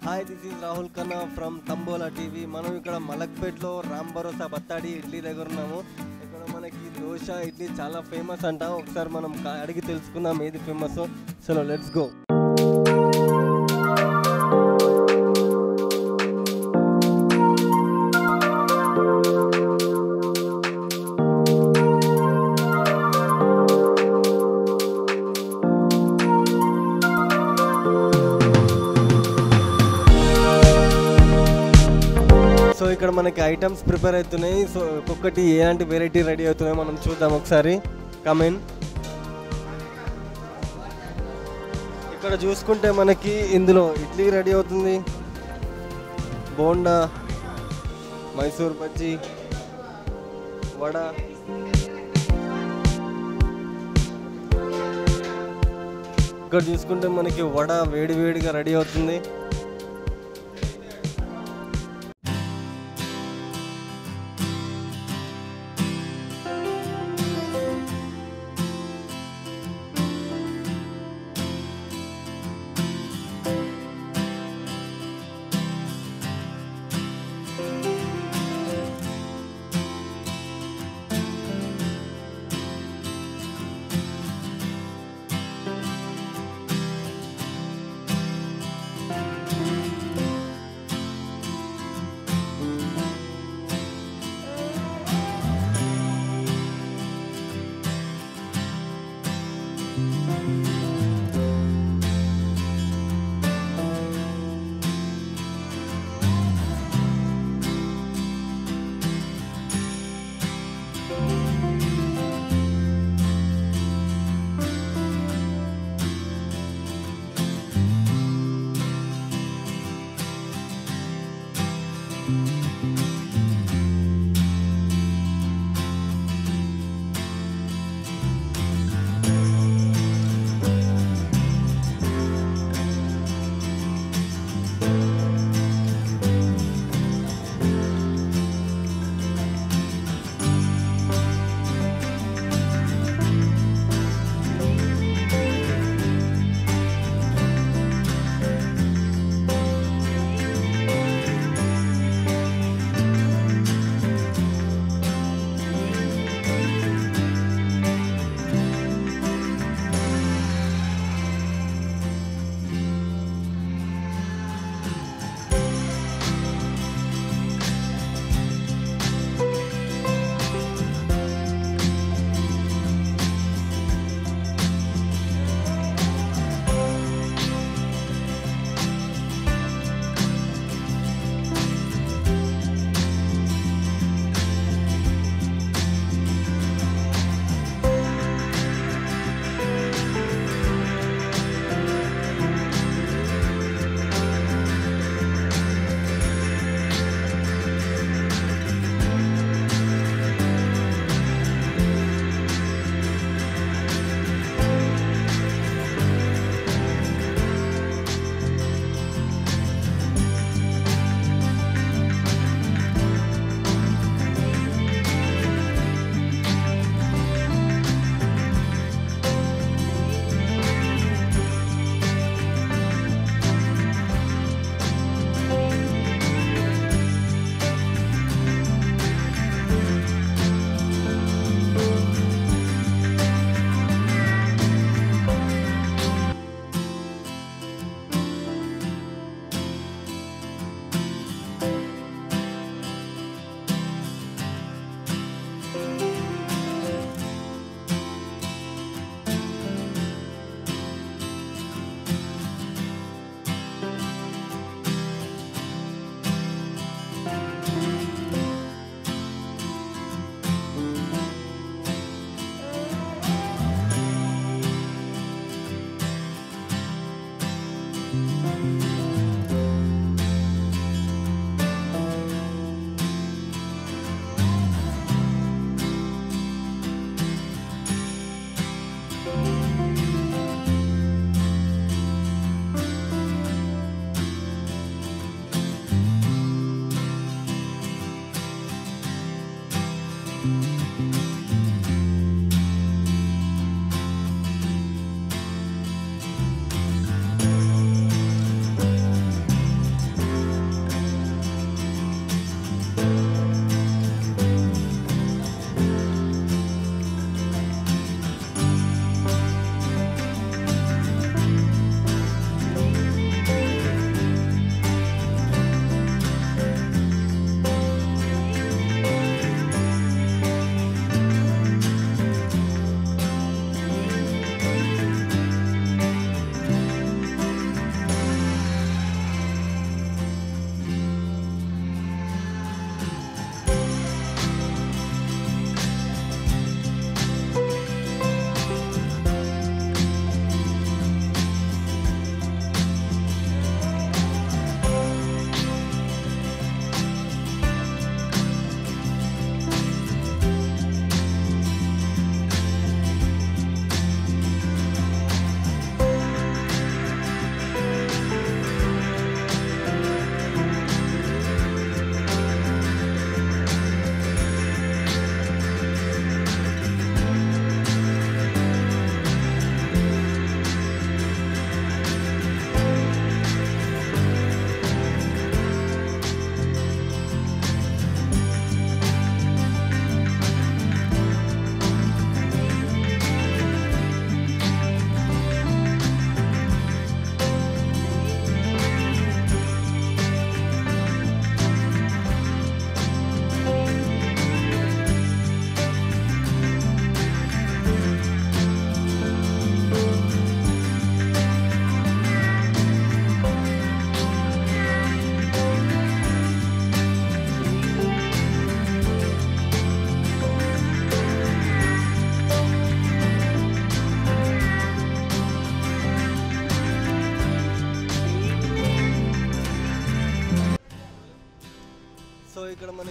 hi this is Rahul Khanna from Tambola TV మనం ఇక్కడ మలక్పేట్లో రామ్ భరోసా బత్తాడి ఇడ్లీ దగ్గర ఉన్నాము ఇక్కడ మనకి దోశ ఇడ్లీ చాలా ఫేమస్ అంట ఒకసారి మనం కా- అడిగి తెలుసుకుందాం ఏది ఫేమస్ చలో లెట్స్ గో సో ఇక్కడ మనకి ఐటమ్స్ ప్రిపేర్ అవుతున్నాయి సో ఒక్కొక్కటి ఎలాంటి వెరైటీ రెడీ అవుతున్నాయో మనం చూద్దాం ఒకసారి కమెన్ ఇక్కడ చూసుకుంటే మనకి ఇందులో ఇడ్లీ రెడీ అవుతుంది బోండా మైసూర్ బజ్జీ వడ ఇక్కడ చూసుకుంటే మనకి వడ వేడి వేడిగా రెడీ అవుతుంది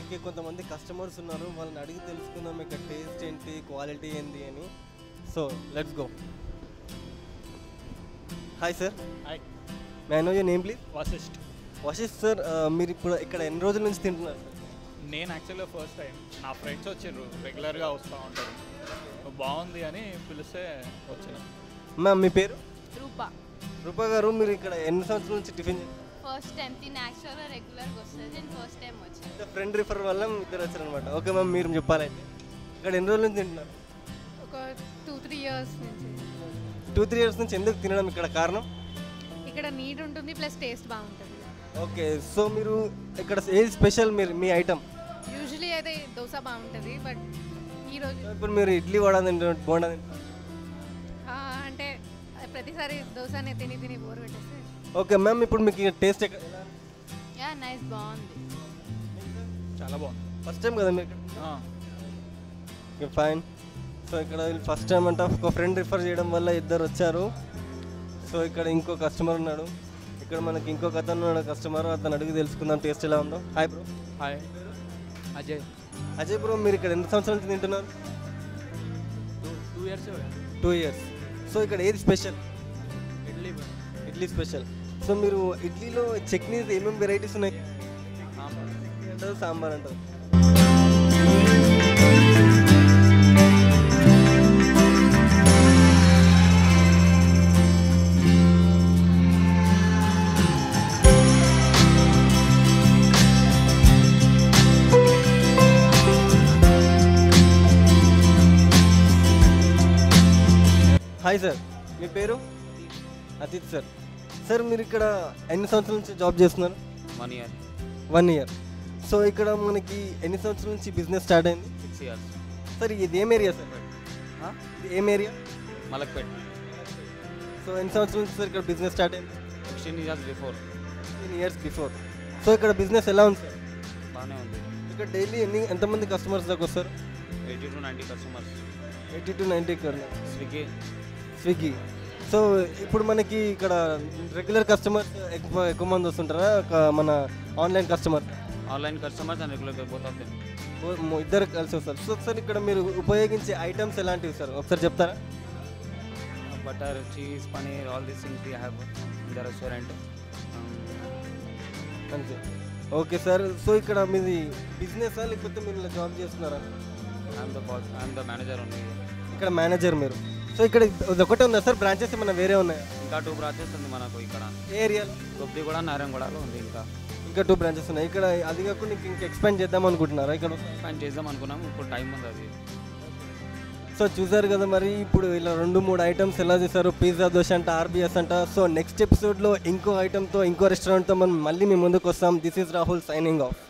మనకి కొంతమంది కస్టమర్స్ ఉన్నారు వాళ్ళని అడిగి తెలుసుకుందాం ఇక్కడ టేస్ట్ ఏంటి క్వాలిటీ ఏంటి అని so let's go hi sir hi may know your name please Vashisht Vashish sir మీరు ఇప్పుడు ఇక్కడ ఎన్ని రోజుల నుంచి తింటున్నారు నేను యాక్చువల్గా ఫస్ట్ టైం నా ఫ్రెండ్స్ వచ్చారు రెగ్యులర్గా వస్తూ ఉంటారు బాగుంది అని పిలిస్తే వచ్చాను మ్యామ్ మీ పేరు రూపా రూపా గారు మీరు ఇక్కడ ఎన్ని సంవత్సరాల నుంచి టిఫిన్ ఫస్ట్ టైం తిని యాక్చువల్గా రెగ్యులర్గా వస్తుంది నేను ఫస్ట్ టైం వచ్చాను ఫ్రెండ్ రిఫర్ వల్ల ఇద్దరు వచ్చారనమాట ఓకే మ్యామ్ మీరు చెప్పాలైతే ఇక్కడ ఎన్ని రోజుల నుంచి తింటున్నారు ఒక టూ త్రీ ఇయర్స్ నుంచి టూ త్రీ ఇయర్స్ నుంచి ఎందుకు తినడం ఇక్కడ కారణం ఇక్కడ నీట్ ఉంటుంది ప్లస్ టేస్ట్ బాగుంటుంది ఓకే సో మీరు ఇక్కడ ఏది స్పెషల్ మీరు మీ ఐటమ్ యూజువలీ అయితే దోశ బాగుంటుంది బట్ ఈరోజు ఇప్పుడు మీరు ఇడ్లీ వడ తింటున్నారు బోండా తింటున్నారు అంటే ప్రతిసారి దోశనే తిని తిని బోర్ పెట్టేస్తే ఓకే మ్యామ్ ఇప్పుడు మీకు టేస్ట్ యా నైస్ బాగుంది చాలా బాగుంది ఫస్ట్ టైం కదా మీరు ఆ, ఓకే ఫైన్ సో ఇక్కడ ఫస్ట్ టైం అంటే ఒక ఫ్రెండ్ రిఫర్ చేయడం వల్ల ఇద్దరు వచ్చారు సో ఇక్కడ ఇంకో కస్టమర్ ఉన్నాడు ఇక్కడ మనకి ఇంకొక అతను ఉన్నాడు కస్టమర్ అతను అడిగి తెలుసుకుందాం టేస్ట్ ఎలా ఉందో hi bro hi Ajay Ajay bro మీరు ఇక్కడ ఎన్ని సంవత్సరాల నుంచి తింటున్నారు two two years two years so ఇక్కడ ఏది special idli idli special so మీరు ఇడ్లీలో చట్నీస్ ఏమేమి వెరైటీస్ ఉన్నాయి సాంబార్ అంటారు సాంబార్ అంటారు హాయ్ సార్ మీ పేరు అతిత్ సార్ సార్ మీరు ఇక్కడ ఎన్ని సంవత్సరాల నుంచి జాబ్ చేస్తున్నారు one year one year so ఇక్కడ మనకి ఎన్ని సంవత్సరాల నుంచి బిజినెస్ స్టార్ట్ అయింది సిక్స్ ఇయర్స్ సార్ ఇది ఏం ఏరియా సార్ ఇది ఏం ఏరియా మలక్పేట్ సో ఎన్ని సంవత్సరాల నుంచి సార్ ఇక్కడ బిజినెస్ స్టార్ట్ అయింది sixteen years before fifteen years before so ఇక్కడ బిజినెస్ ఎలా ఉంది సార్ బాగానే ఉంది ఇక్కడ డైలీ ఎన్ని ఎంతమంది కస్టమర్స్ దాకా వస్తారు eighty to ninety customers eighty to ninety ఇక్కడ స్విగ్గీ స్విగ్గీ సో ఇప్పుడు మనకి ఇక్కడ రెగ్యులర్ కస్టమర్స్ ఎక్కువ ఎక్కువ మంది వస్తుంటారా ఒక మన online customer online customers and regular both of them ఇద్దరు కలిసి వస్తారు సో సార్ ఇక్కడ మీరు ఉపయోగించే ఐటమ్స్ ఎలాంటివి సార్ ఒకసారి చెప్తారా butter cheese paneer all these things we have in the restaurant అంతే ఓకే సార్ సో ఇక్కడ మీది బిజినెస్ లేకపోతే మీరు ఇలా జాబ్ చేస్తున్నారా I'm the boss I'm the manager ఉంది ఇక్కడ మేనేజర్ మీరు సో ఇక్కడ ఇది ఒకటే ఉందా సార్ బ్రాంచెస్ ఏమైనా వేరే ఉన్నాయా ఇంకా టూ బ్రాంచెస్ ఉంది మనకు ఇక్కడ ఏ ఏరియాలో గొప్పది కూడా నారాయణగూడలో ఉంది ఇంకా ఇంకా టూ బ్రాంచెస్ ఉన్నాయి ఇక్కడ అది కాకుండా ఇంక ఇంకా ఎక్స్పాండ్ చేద్దాం అనుకుంటున్నారా ఇక్కడ పని చేద్దాం అనుకున్నాం ఇప్పుడు టైం ఉంది అది సో చూసారు కదా మరి ఇప్పుడు ఇలా రెండు మూడు ఐటమ్స్ ఎలా చేశారు పిజ్జా దోశ అంట ఆర్బిఎస్ అంట సో నెక్స్ట్ ఎపిసోడ్లో ఇంకో ఐటమ్తో ఇంకో రెస్టారెంట్తో మనం మళ్ళీ మీ ముందుకు వస్తాం this is Rahul signing of